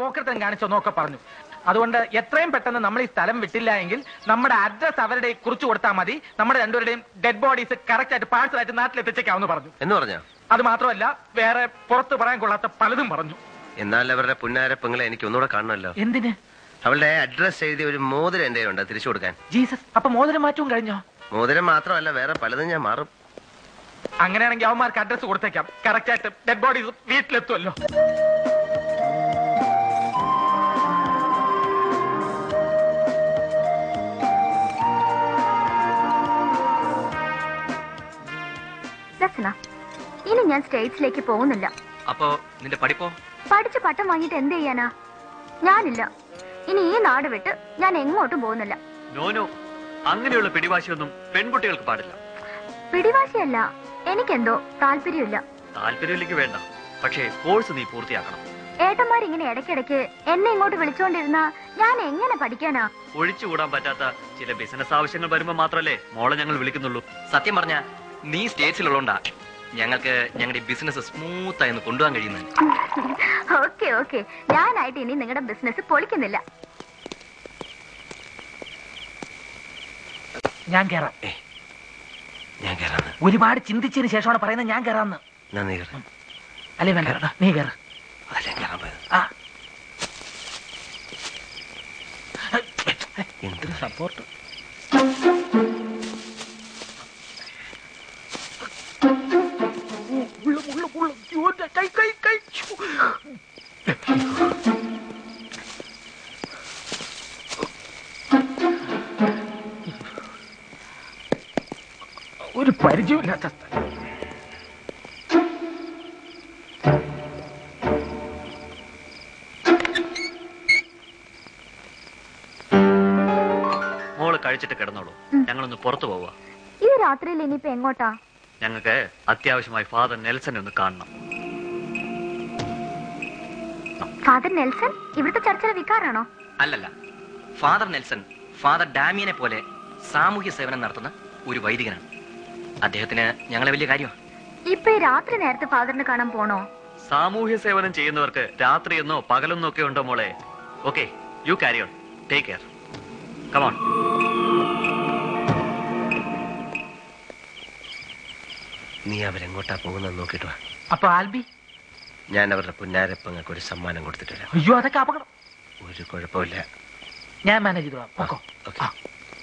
പോക്കറ്റം കാണിച്ചോന്നൊക്കെ പറഞ്ഞു അതുകൊണ്ട് എത്രയും പെട്ടെന്ന് നമ്മൾ ഈ സ്ഥലം വിട്ടില്ല എങ്കിൽ നമ്മുടെ അഡ്രസ് അവരുടെ കുറിച്ച് കൊടുത്താൽ മതി നമ്മുടെ രണ്ടുപേരുടെയും ഡെഡ് ബോഡീസ് കറക്റ്റ് ആയിട്ട് പാഴ്സൽ ആയിട്ട് നാട്ടിൽ എത്തിച്ചേക്കാമെന്ന് പറഞ്ഞു എന്ന് പറഞ്ഞോ അത് മാത്രമല്ല വേറെ പുറത്ത് പറയാൻ കൊള്ളാത്ത പലതും പറഞ്ഞു എന്നാൽ അവരുടെ പുന്നാര പെങ്ങളെ എനിക്ക് ഒന്നുകൂടെ കാണണമല്ലോ എന്തിന് അവളുടെ അഡ്രസ് എഴുതി ഒരു മോതിരം എന്റെ ഉണ്ട് തിരിച്ചു കൊടുക്കാൻ ജീസസ് അപ്പൊ മോതിരം മാറ്റവും കഴിഞ്ഞോ മോതിരം മാത്രമല്ല വേറെ പലതും ഞാൻ മാറും അങ്ങനെയാണെങ്കിൽ അവന്മാർക്ക് അഡ്രസ് കൊടുത്തേക്കാം കറക്റ്റ് ആയിട്ട് ഡെഡ് ബോഡീസ് വീട്ടിലെത്തുമല്ലോ ദാറ്റ്സ് enough. ഇനി ഞാൻ സ്റ്റേറ്റ്സിലേക്ക് പോകുന്നില്ല അപ്പോ നിന്റെ പഠിപ്പോ പഠിച്ച് പട്ടം വാങ്ങിയിട്ട് എന്ത് ചെയ്യാനാ ഞാനില്ല ഇനി ഈ നാട് വിട്ട് ഞാൻ എങ്ങോട്ടും പോകുന്നില്ല നോ നോ അങ്ങനെയുള്ള പിടിവാശിയൊന്നും പെൺകുട്ടികൾക്ക് പാടില്ല പിടിവാശിയല്ല എനിക്കെന്തോ താല്പര്യമില്ല താല്പര്യമില്ലെങ്കിൽ വേണ്ട പക്ഷേ കോഴ്സ് നീ പൂർത്തിയാക്കണം ഏട്ടന്മാരിങ്ങനെ ഇടയ്ക്കിടയ്ക്ക് എന്നെ ഇങ്ങോട്ട് വിളിച്ചുകൊണ്ടിരുന്ന ഞാൻ എങ്ങനെ പഠിക്കാനാ ഒഴിച്ചുകൂടാൻ പറ്റാത്ത ചില ബിസിനസ് ആവശ്യങ്ങൾ വരുമ്പോ മാത്രല്ലേ മോളെ ഞങ്ങൾ വിളിക്കുന്നുള്ളൂ സത്യം പറഞ്ഞ നീ സ്റ്റേറ്റ്സിലുള്ളോണ്ടാ ഞങ്ങൾക്ക് ഞങ്ങളുടെ ബിസിനസ് സ്മൂത്ത് ആയി ഒന്ന് കൊണ്ടുപോകാൻ കഴിയുന്നത് ഓക്കെ ഓക്കെ ഞാനായിട്ട് ഇനി നിങ്ങളുടെ ബിസിനസ് പൊളിക്കുന്നില്ല ഞാൻ കയറാം ഞാൻ കയറാന്ന് ഒരുപാട് ചിന്തിച്ചതിന് ശേഷമാണ് പറയുന്നത് ഞാൻ കയറാന്ന് ഞാൻ നീ കയറാം അല്ലേ വേണ്ട നീ കയറ അതല്ലേ കയറാൻ പോയത് ആ എന്ത് സപ്പോർട്ട് കൈ കൈ കൈ ഒരു പരിചയമില്ലാത്ത സ്ഥലം മോള് കഴിച്ചിട്ട് കിടന്നോളൂ ഉം. ഞങ്ങളൊന്ന് പുറത്തു പോവുക ഈ രാത്രിയിൽ ഇനിയിപ്പോ എങ്ങോട്ടാ ഞങ്ങൾക്ക് അത്യാവശ്യമായി ഫാദർ നെൽസനെ ഒന്ന് കാണണം ഫാദർ നെൽസൺ ഇവിടുത്തെ ചർച്ചിലെ വികാരാണോ അല്ലല്ല ഫാദർ നെൽസൺ ഫാദർ ഡാമിയനെ പോലെ സാമൂഹ്യ സേവനം നടത്തുന്ന ഒരു വൈദികനാണ് അദ്ദേഹത്തിന് ഞങ്ങളെ വലിയ കാര്യമാണ് ഇപ്പൊ ഈ രാത്രി നേരത്തെ ഫാദറിനെ കാണാൻ പോണോ സാമൂഹ്യ സേവനം ചെയ്യുന്നവർക്ക് രാത്രിയെന്നോ പകലെന്നോ ഒക്കെ ഉണ്ടോ മോളെ okay you carry on take care come on നീ അവരെങ്ങോട്ടാ പോകുന്നത് നോക്കിട്ട് വാ അപ്പൊ ആൽബി ഞാൻ അവരുടെ പുന്നാരപ്പങ്ങൾക്ക് ഒരു സമ്മാനം കൊടുത്തിട്ട് വരാം അയ്യോ അതൊക്കെ അപകടം ഒരു കുഴപ്പമില്ല ഞാൻ മാനേജ് ചെയ്തോളാം പൊക്കോ ഓക്കെ ആ.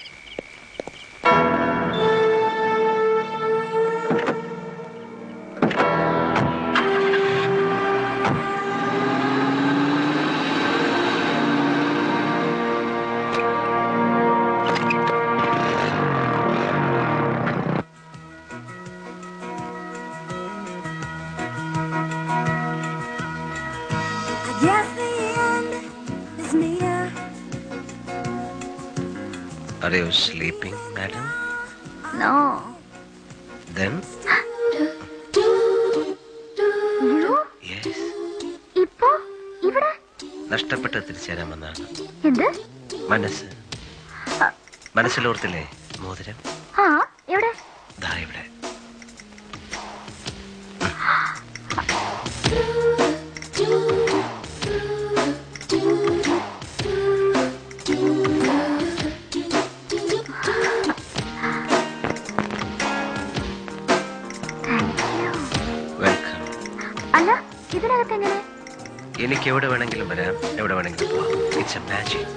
I guess the end is near. Are you sleeping, madam? No Then, അയ്യോ yes. ഇപ്പൊ ഇവിടെ നഷ്ടപ്പെട്ട് തിരിച്ചു തരാൻ വന്നതാണ് എന്ത് മനസ്സ് മനസ്സിലോർത്തില്ലേ മോതിരം ആ എവിടെ ദാ ഇവിടെ വെൽക്കം അല്ല ഇതിനകത്ത് എങ്ങനെ എനിക്ക് എവിടെ വേണമെങ്കിലും വരാം എവിടെ വേണമെങ്കിലും പോവാം it's a magic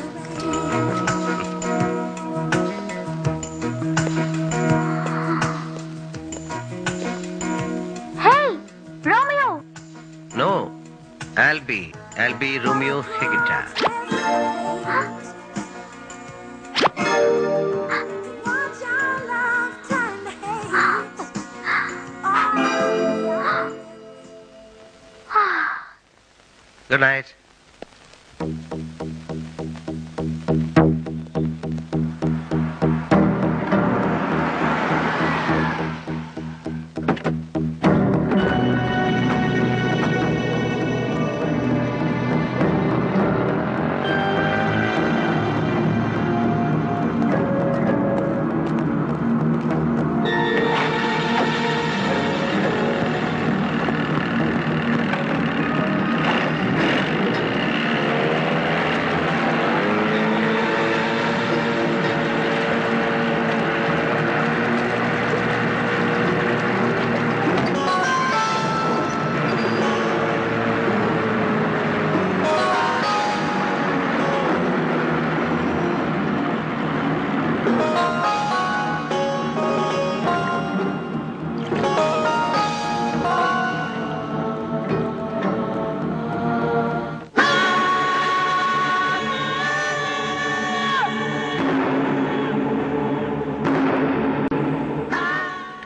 hey Romeo no Albi Albi Romeo ഹിഗിറ്റ Want your love, time to hate. Good night ആ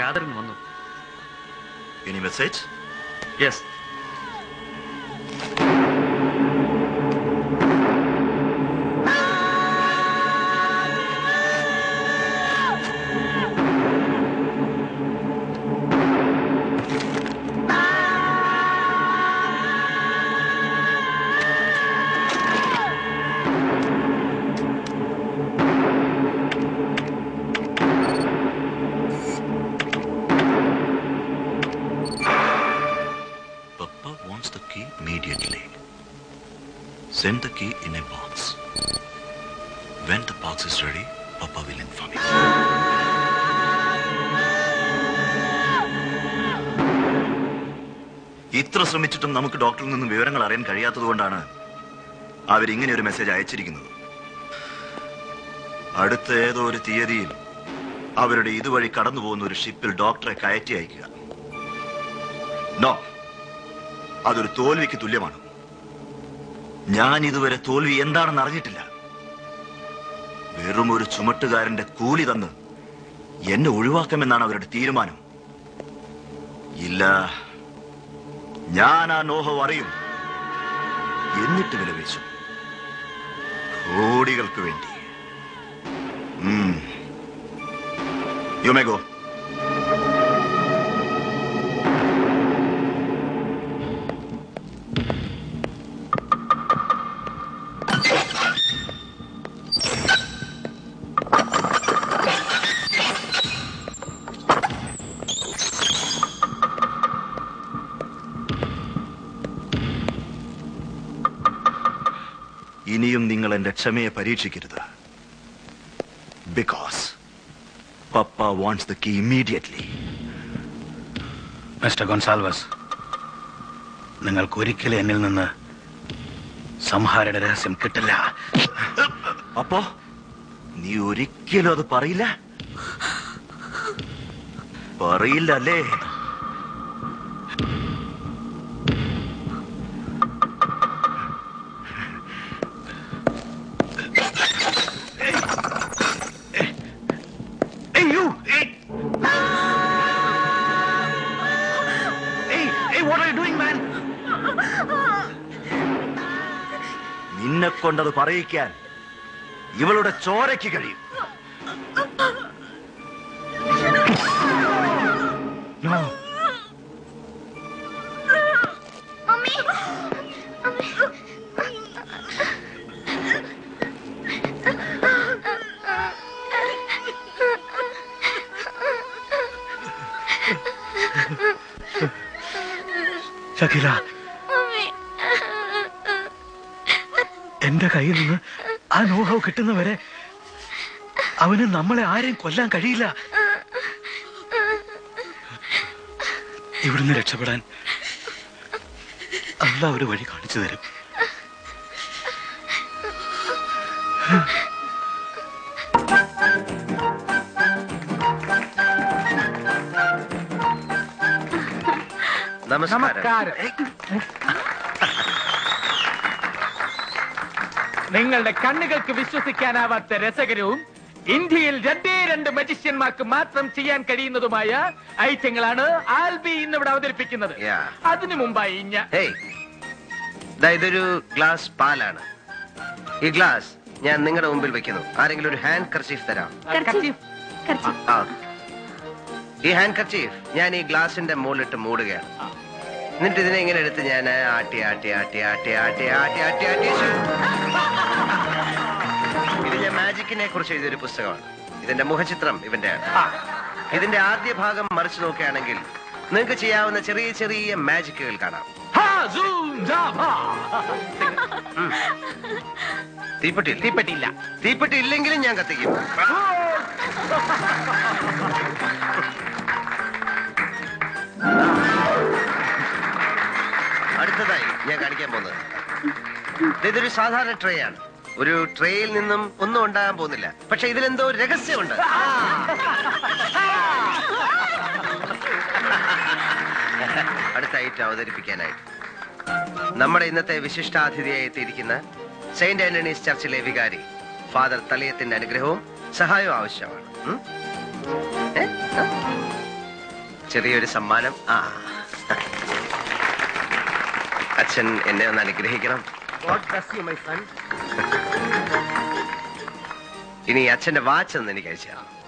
കാതറിൻ വന്നു any message yes Papa wants the key immediately. Send the key in a box. When the box is ready, Papa will inform you. ഇത്ര ശ്രമിച്ചിട്ടും നമുക്ക് ഡോക്ടറിൽ നിന്നും വിവരങ്ങൾ അറിയാൻ കഴിയാത്തതുകൊണ്ടാണ് അവരിങ്ങനെ ഒരു മെസ്സേജ് അയച്ചിരിക്കുന്നത് അടുത്ത ഏതോ ഒരു തീയതിയിൽ അവരുടെ ഇതുവഴി കടന്നു പോകുന്ന ഒരു ഷിപ്പിൽ ഡോക്ടറെ കയറ്റി അയക്കുക നോ അതൊരു തോൽവിക്ക് തുല്യമാണ് ഞാൻ ഇതുവരെ തോൽവി എന്താണെന്ന് അറിഞ്ഞിട്ടില്ല വെറും ഒരു ചുമട്ടുകാരന്റെ കൂലി തന്ന് എന്നെ ഒഴിവാക്കാമെന്നാണ് അവരുടെ തീരുമാനം ഇല്ല ഞാൻ ആ നോഹം അറിയും എന്നിട്ട് വിലപേശും കോടികൾക്ക് വേണ്ടി യു മേ ഗോ ഇനിയും നിങ്ങൾ എന്റെ ക്ഷമയെ പരീക്ഷിക്കരുത് because papa wants the key immediately mister Gonsalves നിങ്ങൾക്ക് ഒരിക്കലും എന്നിൽ നിന്ന് സംഹാരയുടെ രഹസ്യം കിട്ടില്ല അപ്പോ നീ ഒരിക്കലും അത് പറയില്ല പറയില്ല അല്ലേ Hey, you! Hey! Hey, hey, what are you doing, man? നിന്നെ കൊണ്ടത് പറയിക്കാൻ ഇവളുടെ ചോരയ്ക്ക് കഴിയും No. മമ്മി ഷക്കീല എന്റെ കയ്യിൽ നിന്ന് ആ നോഹവ് കിട്ടുന്നവരെ അവന് നമ്മളെ ആരെയും കൊല്ലാൻ കഴിയില്ല ഇവിടുന്ന് രക്ഷപ്പെടാൻ അല്ല ഒരു വഴി കാണിച്ചു തരും നമസ്കാരം നമസ്കാരം നിങ്ങളുടെ കണ്ണുകൾക്ക് വിശ്വസിക്കാനാവാത്ത രസകരവും ഇന്ത്യയിൽ രണ്ടേ രണ്ട് മജിഷ്യന്മാർക്ക് മാത്രം ചെയ്യാൻ കഴിയുന്നതുമായ ഐറ്റങ്ങളാണ് ആൽബി ഇന്നിവിടെ അവതരിപ്പിക്കുന്നത് Yeah. അതിനു മുമ്പായി ഞാൻ ഹേയ് ദാ ഇതൊരു ഗ്ലാസ് പാലാണ് ഈ ഗ്ലാസ് ഞാൻ നിങ്ങളുടെ മുമ്പിൽ വെക്കുന്നു ആരെങ്കിലും ഒരു ഹാൻഡ് കർച്ചീഫ് തരാം കർച്ചീഫ്. ആ ഈ ഹാൻഡ് കർച്ചീഫ് ഞാൻ ഈ ഗ്ലാസിന്റെ മുകളിലിട്ട് മൂടുകയാണ് എന്നിട്ട് ഇതിനെ ഇങ്ങനെ എടുത്ത് ഞാൻ ആട്ടി ആട്ടി ആട്ടി ആട്ടി ആട്ടി ആട്ടി ആട്ടി ആട്ടി ശു. ഇത് ഞാൻ മാജിക്കിനെ കുറിച്ച് എഴുതിയൊരു പുസ്തകമാണ് ഇതിന്റെ മുഖചിത്രം ഇവന്റെയാണ് ഇതിന്റെ ആദ്യ ഭാഗം മറിച്ചു നോക്കുകയാണെങ്കിൽ നിങ്ങൾക്ക് ചെയ്യാവുന്ന ചെറിയ ചെറിയ മാജിക്കുകൾ കാണാം ഹാ, സൂം, ജാ, ഹാ. തീപ്പെട്ടി തീപ്പെട്ടിയില്ല തീപ്പെട്ടി ഇല്ലെങ്കിലും ഞാൻ കത്തിക്കും അടുത്തതായി ഞാൻ കാണിക്കാൻ പോകുന്നത് ദേ ഇതൊരു സാധാരണ ട്രേ ആണ് ഒരു ട്രേയിൽ നിന്നും ഒന്നും ഉണ്ടാകാൻ പോകുന്നില്ല പക്ഷെ ഇതിലെന്തോ ഒരു രഹസ്യമുണ്ട് അടുത്ത ഐറ്റം അവതരിപ്പിക്കാനായിട്ട് നമ്മുടെ ഇന്നത്തെ വിശിഷ്ടാതിഥിയായി എത്തിയിരിക്കുന്ന സെയിന്റ് ആന്റണീസ് ചർച്ചിലെ വികാരി ഫാദർ തലയത്തിന്റെ അനുഗ്രഹവും സഹായവും ആവശ്യമാണ് ഉം? ഏ? ആ? ചെറിയൊരു സമ്മാനം ആ അച്ഛൻ എന്നെ ഒന്ന് അനുഗ്രഹിക്കണം ഇനി അച്ഛന്റെ വാച്ച് ഒന്ന് എനിക്ക് അയച്ചു തരണം